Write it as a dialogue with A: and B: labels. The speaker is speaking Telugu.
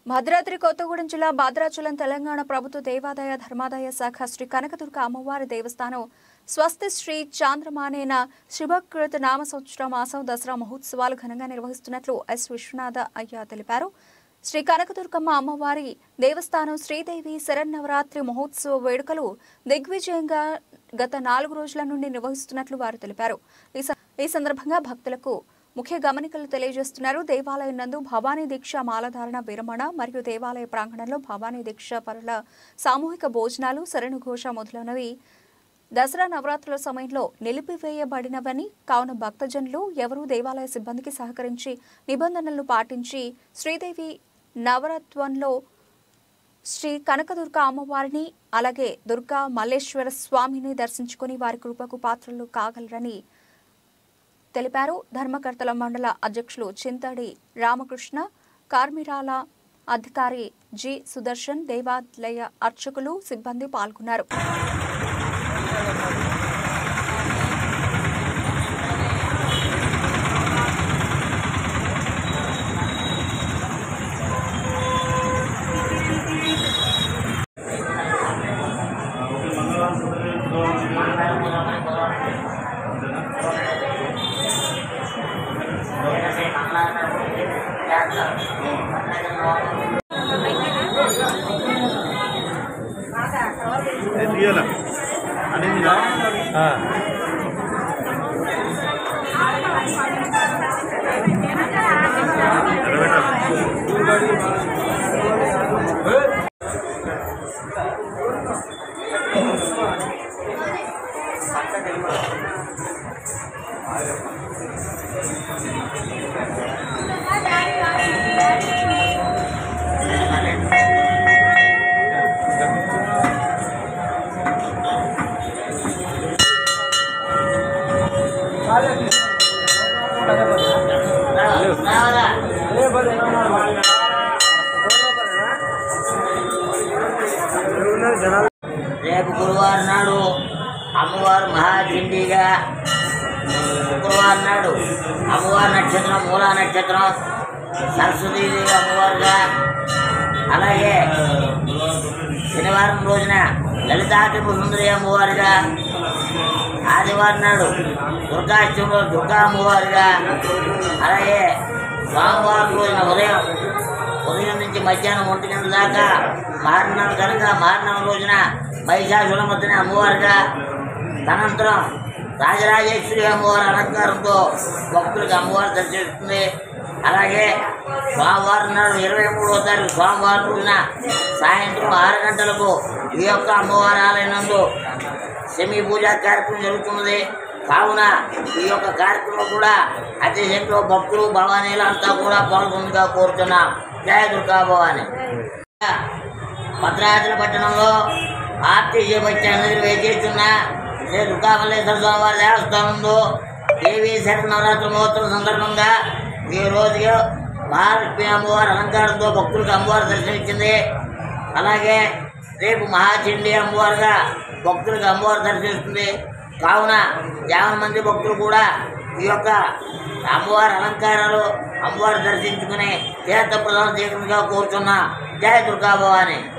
A: భద్రాద్రి కొత్తగూడెం జిల్లా భద్రాచలం తెలంగాణ ప్రభుత్వ దేవాదాయ ధర్మాదాయ శాఖ శ్రీ కనకదుర్గ అమ్మవారి దేవస్థానం స్వస్తి శ్రీ చాంద్రమానేన శుభకృత నామ సంవత్సర మాసం దసరా మహోత్సవాలు ఘనంగా నిర్వహిస్తున్నట్లు ఎస్ విశ్వనాథ అయ్య తెలిపారు శ్రీ కనకదుర్గమ్మ అమ్మవారి దేవస్థానం శ్రీదేవి శరన్నవరాత్రి మహోత్సవ వేడుకలు దిగ్విజయంగా గత నాలుగు రోజుల నుండి నిర్వహిస్తున్నట్లు వారు తెలిపారు ఈ స- ఈ సందర్భంగా భక్తులకు ముఖ్య గమనికలు తెలియజేస్తున్నారు దేవాలయం నందు భవానీ దీక్ష మాలధారణ విరమణ మరియు దేవాలయ ప్రాంగణంలో భవానీ దీక్ష పరుల సామూహిక భోజనాలు శరణు ఘోష మొదలైనవి దసరా నవరాత్రుల సమయంలో నిలిపివేయబడినవని కావున భక్తజనులు ఎవరూ దేవాలయ సిబ్బందికి సహకరించి నిబంధనలను పాటించి శ్రీదేవి నవరత్వంలో శ్రీ కనకదుర్గ అమ్మవారిని అలాగే దుర్గా మల్లేశ్వర స్వామిని దర్శించుకుని వారి కృపకు పాత్రలు కాగలరని తెలిపారు ధర్మకర్తల మండల అధ్యక్షులు చింతడి రామకృష్ణ కార్మిరాల అధికారి జి సుదర్శన్ దేవాలయ అర్చకులు సిబ్బంది పాల్గొన్నారు
B: తీయాల అనేది
C: రేపు గురువారం నాడు అమ్మవారు మహాచండీగా శుక్రవారం నాడు అమ్మవారి నక్షత్రం మూలా నక్షత్రం సరస్వతీదేవి అమ్మవారుగా అలాగే శనివారం రోజున లలితాటిపు సుందరి అమ్మవారుగా ఆదివారం నాడు దుర్గాష్టంలో దుర్గా అమ్మవారుగా అలాగే సోమవారం రోజున ఉదయం ఉదయం నుంచి మధ్యాహ్నం ఒంటి గంటల దాకా మారినాం కనుక మారినాం రోజున మహిషాసులమద్దని అమ్మవారుగా తనంతరం రాజరాజేశ్వరి అమ్మవారి అలంకారంతో భక్తులకు అమ్మవారు దర్శిస్తుంది అలాగే సోమవారం నాడు ఇరవై మూడవ తారీఖు సోమవారం రోజున సాయంత్రం ఆరు గంటలకు ఈ యొక్క అమ్మవారి ఆలయనందు సెమీ పూజా కార్యక్రమం జరుగుతున్నది కావున ఈ యొక్క కార్యక్రమం కూడా అతి సంఖ్యలో భక్తులు భవానీలు అంతా కూడా పాల్గొందిగా కోరుతున్నాం జయ దుర్గా భవాని భద్రాచల పట్టణంలో ఆర్టీసీ బస్ స్టాండ్ వేచేస్తున్న శ్రీ దుర్గామల్లేశ్వర స్వామివారి దేవస్థానంలో దేవీ శరణ నవరాత్రి మహోత్సవం సందర్భంగా ఈ రోజు మహాలక్ష్మి అమ్మవారి అలంకారంతో భక్తులకు అమ్మవారు దర్శనమిచ్చింది అలాగే రేపు మహాచండీ అమ్మవారుగా భక్తులకు అమ్మవారు దర్శిస్తుంది కావున యాభై మంది భక్తులు కూడా ఈ యొక్క అమ్మవారి అలంకారాలు అమ్మవారు దర్శించుకుని తీర్థ ప్రదానం చేయకుండా కోరుతున్నా జయ దుర్గా భవాని